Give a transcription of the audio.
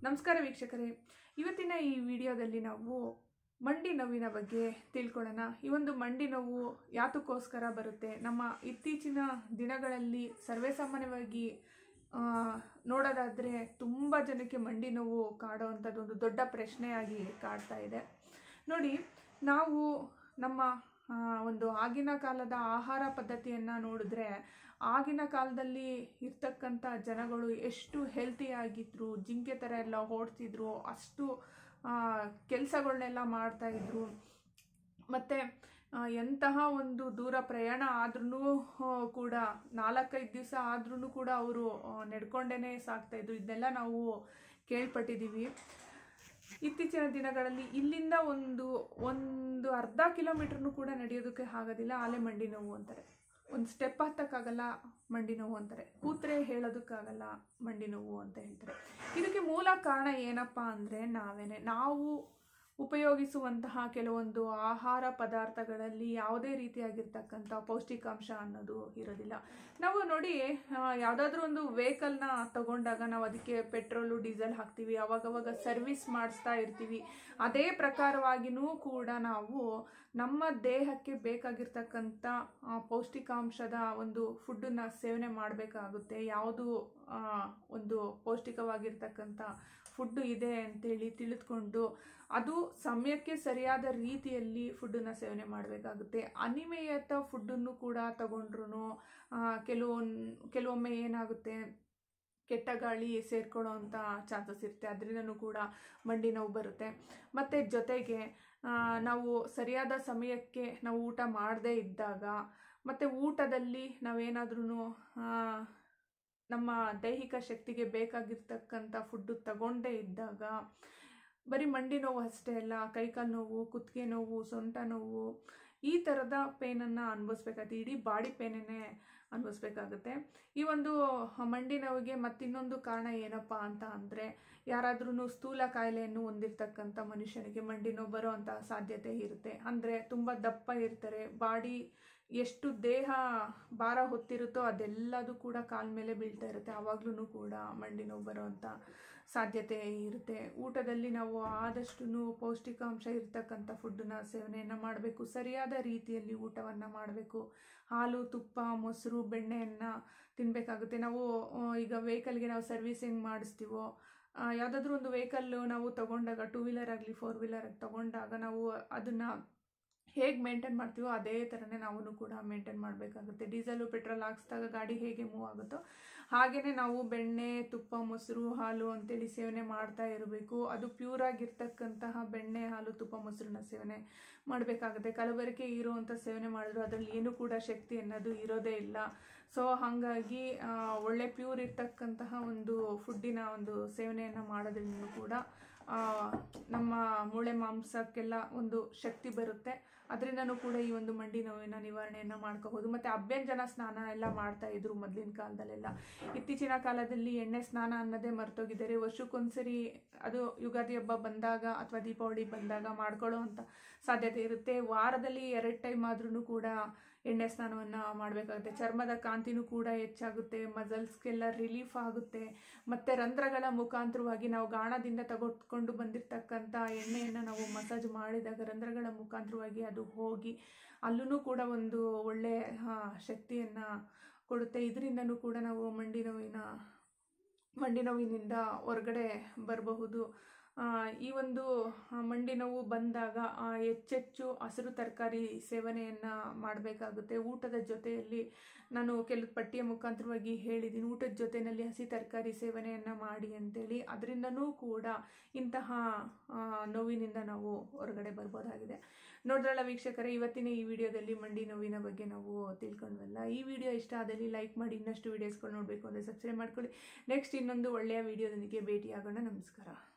ನಮಸ್ಕಾರ ವೀಕ್ಷಕರೇ ಇವತ್ತಿನ ಈ ವಿಡಿಯೋದಲ್ಲಿ ನಾವು ಮಂಡಿ ನೋವಿನ ಬಗ್ಗೆ ತಿಳ್ಕೊಳ್ಳೋಣ ಈ ಒಂದು ಮಂಡಿ ನೋವು ಯಾತಕ್ಕೋಸ್ಕರ ಬರುತ್ತೆ ನಮ್ಮ ಇತ್ತೀಚಿನ ದಿನಗಳಲ್ಲಿ ಸರ್ವೇಸಾಮಾನ್ಯವಾಗಿ ಆ, ನೋಡೋದಾದರೆ ತುಂಬ ಜನಕ್ಕೆ ಮಂಡಿ ನೋವು ಕಾಡುವಂಥದ್ದು ಒಂದು ದೊಡ್ಡ ಪ್ರಶ್ನೆಯಾಗಿ ಕಾಡ್ತಾ ಇದೆ ನೋಡಿ ನಾವು ನಮ್ಮ ಆ, ಒಂದು ಆಗಿನ ಕಾಲದ ಆಹಾರ ಪದ್ಧತಿಯನ್ನು ನೋಡಿದ್ರೆ ಆಗಿನ ಕಾಲದಲ್ಲಿ ಇರ್ತಕ್ಕಂಥ ಜನಗಳು ಎಷ್ಟು ಹೆಲ್ತಿಯಾಗಿದ್ರು ಜಿಂಕೆ ಥರ ಎಲ್ಲ ಓಡ್ತಿದ್ರು ಅಷ್ಟು ಕೆಲಸಗಳನ್ನೆಲ್ಲ ಮಾಡ್ತಾಯಿದ್ರು ಮತ್ತು ಎಂತಹ ಒಂದು ದೂರ ಪ್ರಯಾಣ ಆದ್ರೂ ಕೂಡ ನಾಲ್ಕೈದು ದಿವಸ ಆದ್ರೂ ಕೂಡ ಅವರು ನಡ್ಕೊಂಡೇ ಸಾಕ್ತಾಯಿದ್ರು ಇದನ್ನೆಲ್ಲ ನಾವು ಕೇಳ್ಪಟ್ಟಿದ್ದೀವಿ ಇತ್ತೀಚಿನ ದಿನಗಳಲ್ಲಿ ಇಲ್ಲಿಂದ ಒಂದು ಒಂದು ಅರ್ಧ ಕಿಲೋಮೀಟ್ರ್ನೂ ಕೂಡ ನಡೆಯೋದಕ್ಕೆ ಆಗೋದಿಲ್ಲ ಆಲೆ ಮಂಡಿ ನೋವು ಅಂತಾರೆ ಒಂದು ಸ್ಟೆಪ್ ಹತ್ತಕ್ಕಾಗಲ್ಲ ಮಂಡಿ ನೋವು ಅಂತಾರೆ ಕೂತ್ರೆ ಹೇಳೋದಕ್ಕಾಗಲ್ಲ ಮಂಡಿ ನೋವು ಅಂತ ಹೇಳ್ತಾರೆ ಇದಕ್ಕೆ ಮೂಲ ಕಾರಣ ಏನಪ್ಪ ಅಂದರೆ ನಾವೇನೆ ನಾವು ಉಪಯೋಗಿಸುವಂತಹ ಕೆಲವೊಂದು ಆಹಾರ ಪದಾರ್ಥಗಳಲ್ಲಿ ಯಾವುದೇ ರೀತಿಯಾಗಿರ್ತಕ್ಕಂಥ ಪೌಷ್ಟಿಕಾಂಶ ಅನ್ನೋದು ಇರೋದಿಲ್ಲ ನಾವು ನೋಡಿ ಯಾವುದಾದ್ರೂ ಒಂದು ವೆಹಿಕಲ್ನ ತಗೊಂಡಾಗ ನಾವು ಅದಕ್ಕೆ ಪೆಟ್ರೋಲು ಡೀಸೆಲ್ ಹಾಕ್ತೀವಿ ಅವಾಗವಾಗ ಸರ್ವಿಸ್ ಮಾಡಿಸ್ತಾ ಇರ್ತೀವಿ ಅದೇ ಪ್ರಕಾರವಾಗಿಯೂ ಕೂಡ ನಾವು ನಮ್ಮ ದೇಹಕ್ಕೆ ಬೇಕಾಗಿರ್ತಕ್ಕಂಥ ಆ, ಪೌಷ್ಟಿಕಾಂಶದ ಒಂದು ಫುಡ್ಡನ್ನು ಸೇವನೆ ಮಾಡಬೇಕಾಗುತ್ತೆ ಯಾವುದು ಆ, ಒಂದು ಪೌಷ್ಟಿಕವಾಗಿರ್ತಕ್ಕಂಥ ಫುಡ್ಡು ಇದೆ ಅಂತೇಳಿ ತಿಳಿದುಕೊಂಡು ಅದು ಸಮಯಕ್ಕೆ ಸರಿಯಾದ ರೀತಿಯಲ್ಲಿ ಫುಡ್ಡನ್ನು ಸೇವನೆ ಮಾಡಬೇಕಾಗುತ್ತೆ ಅನಿಮೆಯತ ಫುಡ್ಡನ್ನು ಕೂಡ ತಗೊಂಡ್ರು ಕೆಲವೊಂದು ಕೆಲವೊಮ್ಮೆ ಏನಾಗುತ್ತೆ ಕೆಟ್ಟ ಗಾಳಿ ಸೇರ್ಕೊಳ್ಳೋ ಅಂಥ ಚಾನ್ಸಸ್ ಇರುತ್ತೆ ಅದರಿಂದನೂ ಕೂಡ ಮಂಡಿ ನೋವು ಬರುತ್ತೆ ಮತ್ತು ಜೊತೆಗೆ ಆ, ನಾವು ಸರಿಯಾದ ಸಮಯಕ್ಕೆ ನಾವು ಊಟ ಮಾಡದೇ ಇದ್ದಾಗ ಮತ್ತು ಊಟದಲ್ಲಿ ನಾವೇನಾದ್ರೂ ನಮ್ಮ ದೈಹಿಕ ಶಕ್ತಿಗೆ ಬೇಕಾಗಿರ್ತಕ್ಕಂಥ ಫುಡ್ಡು ತಗೊಂಡೇ ಇದ್ದಾಗ ಬರೀ ಮಂಡಿ ನೋವು ಅಷ್ಟೇ ಅಲ್ಲ ಕೈಕಾಲು ನೋವು ಕುತ್ತಿಗೆ ನೋವು ಸೊಂಟ ನೋವು ಈ ಥರದ ಪೇನನ್ನು ಅನುಭವಿಸ್ಬೇಕಾಗುತ್ತೆ ಇಡೀ ಬಾಡಿ ಪೇನನ್ನೇ ಅನುಭವಿಸ್ಬೇಕಾಗುತ್ತೆ ಈ ಒಂದು ಮಂಡಿ ನೋವಿಗೆ ಮತ್ತಿನ್ನೊಂದು ಕಾರಣ ಏನಪ್ಪ ಅಂತ ಅಂದರೆ ಯಾರಾದ್ರೂ ಸ್ಥೂಲ ಕಾಯಿಲೆಯನ್ನು ಹೊಂದಿರತಕ್ಕಂಥ ಮನುಷ್ಯನಿಗೆ ಮಂಡಿ ನೋವು ಬರೋ ಅಂಥ ಸಾಧ್ಯತೆ ಇರುತ್ತೆ ಅಂದರೆ ತುಂಬ ದಪ್ಪ ಇರ್ತಾರೆ ಬಾಡಿ ಎಷ್ಟು ದೇಹ ಭಾರ ಹೊತ್ತಿರುತ್ತೋ ಅದೆಲ್ಲದೂ ಕೂಡ ಕಾಲ ಮೇಲೆ ಬೀಳ್ತಾ ಇರುತ್ತೆ ಆವಾಗ್ಲೂ ಕೂಡ ಮಂಡಿ ನೋವು ಬರೋವಂಥ ಸಾಧ್ಯತೆ ಇರುತ್ತೆ ಊಟದಲ್ಲಿ ನಾವು ಆದಷ್ಟು ಪೌಷ್ಟಿಕಾಂಶ ಇರ್ತಕ್ಕಂಥ ಫುಡ್ಡನ್ನ ಸೇವನೆಯನ್ನು ಮಾಡಬೇಕು ಸರಿಯಾದ ರೀತಿಯಲ್ಲಿ ಊಟವನ್ನು ಮಾಡಬೇಕು ಹಾಲು ತುಪ್ಪ ಮೊಸರು ಬೆಣ್ಣೆಯನ್ನು ತಿನ್ನಬೇಕಾಗುತ್ತೆ ನಾವು ಆ, ಈಗ ವೆಹಿಕಲ್ಗೆ ನಾವು ಸರ್ವಿಸಿಂಗ್ ಮಾಡಿಸ್ತೀವೋ ಯಾವುದಾದ್ರೂ ಒಂದು ವೆಹಿಕಲ್ಲು ನಾವು ತಗೊಂಡಾಗ ಟೂ ವೀಲರ್ ಆಗಲಿ ಫೋರ್ ವೀಲರ್ ತಗೊಂಡಾಗ ನಾವು ಅದನ್ನು ಹೇಗೆ ಮೇಂಟೈನ್ ಮಾಡ್ತೀವೋ ಅದೇ ಥರನೇ ನಾವು ಕೂಡ ಮೇಂಟೈನ್ ಮಾಡಬೇಕಾಗುತ್ತೆ ಡೀಸೆಲು ಪೆಟ್ರೋಲ್ ಹಾಕ್ಸಿದಾಗ ಗಾಡಿ ಹೇಗೆ ಮೂವ್ ಆಗುತ್ತೋ ಹಾಗೆಯೇ ನಾವು ಬೆಣ್ಣೆ ತುಪ್ಪ ಮೊಸರು ಹಾಲು ಅಂತೇಳಿ ಸೇವನೆ ಮಾಡ್ತಾ ಇರಬೇಕು ಅದು ಪ್ಯೂರ್ ಆಗಿರ್ತಕ್ಕಂತಹ ಬೆಣ್ಣೆ ಹಾಲು ತುಪ್ಪ ಮೊಸರನ್ನ ಸೇವನೆ ಮಾಡಬೇಕಾಗುತ್ತೆ ಕಲಬೆರಕೆ ಇರುವಂಥ ಸೇವನೆ ಮಾಡಿದ್ರು ಅದರಲ್ಲಿ ಏನೂ ಕೂಡ ಶಕ್ತಿ ಅನ್ನೋದು ಇರೋದೇ ಇಲ್ಲ ಸೊ ಹಾಗಾಗಿ ಆ, ಒಳ್ಳೆ ಪ್ಯೂರ್ ಇರ್ತಕ್ಕಂತಹ ಒಂದು ಫುಡ್ಡಿನ ಒಂದು ಸೇವನೆಯನ್ನು ಮಾಡೋದ್ರಿಂದ ಕೂಡ ಆ, ನಮ್ಮ ಮೂಳೆ ಮಾಂಸಕ್ಕೆಲ್ಲ ಒಂದು ಶಕ್ತಿ ಬರುತ್ತೆ ಅದರಿಂದನೂ ಕೂಡ ಈ ಒಂದು ಮಂಡಿ ನೋವಿನ ನಿವಾರಣೆಯನ್ನು ಮಾಡ್ಕೋಬಹುದು ಮತ್ತು ಅಭ್ಯಂಜನ ಸ್ನಾನ ಎಲ್ಲ ಮಾಡ್ತಾ ಇದ್ರು ಮೊದಲಿನ ಕಾಲದಲ್ಲೆಲ್ಲ ಇತ್ತೀಚಿನ ಕಾಲದಲ್ಲಿ ಎಣ್ಣೆ ಸ್ನಾನ ಅನ್ನೋದೇ ಮರ್ತೋಗಿದ್ದಾರೆ ವರ್ಷಕ್ಕೊಂದ್ಸರಿ ಅದು ಯುಗಾದಿ ಹಬ್ಬ ಬಂದಾಗ ಅಥವಾ ದೀಪಾವಳಿ ಬಂದಾಗ ಮಾಡ್ಕೊಳ್ಳೋ ಅಂತ ಸಾಧ್ಯತೆ ಇರುತ್ತೆ ವಾರದಲ್ಲಿ ಎರಡು ಟೈಮ್ ಆದ್ರೂ ಕೂಡ ಎಣ್ಣೆ ಸ್ನಾನವನ್ನು ಮಾಡಬೇಕಾಗುತ್ತೆ ಚರ್ಮದ ಕಾಂತಿನೂ ಕೂಡ ಹೆಚ್ಚಾಗುತ್ತೆ ಮಸಲ್ಸ್ಗೆಲ್ಲ ರಿಲೀಫ್ ಆಗುತ್ತೆ ಮತ್ತು ರಂಧ್ರಗಳ ಮುಖಾಂತರವಾಗಿ ನಾವು ಗಾಣದಿಂದ ತಗೊಟ್ಕೊಂಡು ಬಂದಿರತಕ್ಕಂಥ ಎಣ್ಣೆಯನ್ನು ನಾವು ಮಸಾಜ್ ಮಾಡಿದಾಗ ರಂಧ್ರಗಳ ಮುಖಾಂತರವಾಗಿ ಅದು ಹೋಗಿ ಅಲ್ಲೂ ಕೂಡ ಒಂದು ಒಳ್ಳೆ ಶಕ್ತಿಯನ್ನು ಕೊಡುತ್ತೆ ಇದರಿಂದನೂ ಕೂಡ ನಾವು ಮಂಡಿ ನೋವಿನ ಮಂಡಿ ನೋವಿನಿಂದ ಹೊರಗಡೆ ಬರಬಹುದು ಆ, ಈ ಒಂದು ಆ, ಮಂಡಿ ನೋವು ಬಂದಾಗ ಆ, ಹೆಚ್ಚೆಚ್ಚು ಹಸಿರು ತರಕಾರಿ ಸೇವನೆಯನ್ನು ಮಾಡಬೇಕಾಗುತ್ತೆ ಊಟದ ಜೊತೆಯಲ್ಲಿ ನಾನು ಕೆಲವು ಪಟ್ಟಿಯ ಮುಖಾಂತರವಾಗಿ ಹೇಳಿದ್ದೀನಿ ಊಟದ ಜೊತೆಯಲ್ಲಿ ಹಸಿ ತರಕಾರಿ ಸೇವನೆಯನ್ನು ಮಾಡಿ ಅಂತೇಳಿ ಅದರಿಂದನೂ ಕೂಡ ಇಂತಹ ಆ, ನೋವಿನಿಂದ ನಾವು ಹೊರಗಡೆ ಬರ್ಬೋದಾಗಿದೆ ನೋಡಿದ್ರಲ್ಲ ವೀಕ್ಷಕರೇ ಇವತ್ತಿನ ಈ ವಿಡಿಯೋದಲ್ಲಿ ಮಂಡಿ ನೋವಿನ ಬಗ್ಗೆ ನಾವು ತಿಳ್ಕೊಂಡ್ವಲ್ಲ ಈ ವಿಡಿಯೋ ಇಷ್ಟ ಆದಲ್ಲಿ ಲೈಕ್ ಮಾಡಿ ಇನ್ನಷ್ಟು ವೀಡಿಯೋಸ್ಗಳು ನೋಡಬೇಕು ಅಂದರೆ ಸಬ್ಸ್ಕ್ರೈಬ್ ಮಾಡ್ಕೊಳ್ಳಿ ನೆಕ್ಸ್ಟ್ ಇನ್ನೊಂದು ಒಳ್ಳೆಯ ವಿಡಿಯೋದೊಂದಿಗೆ ಭೇಟಿಯಾಗೋಣ ನಮಸ್ಕಾರ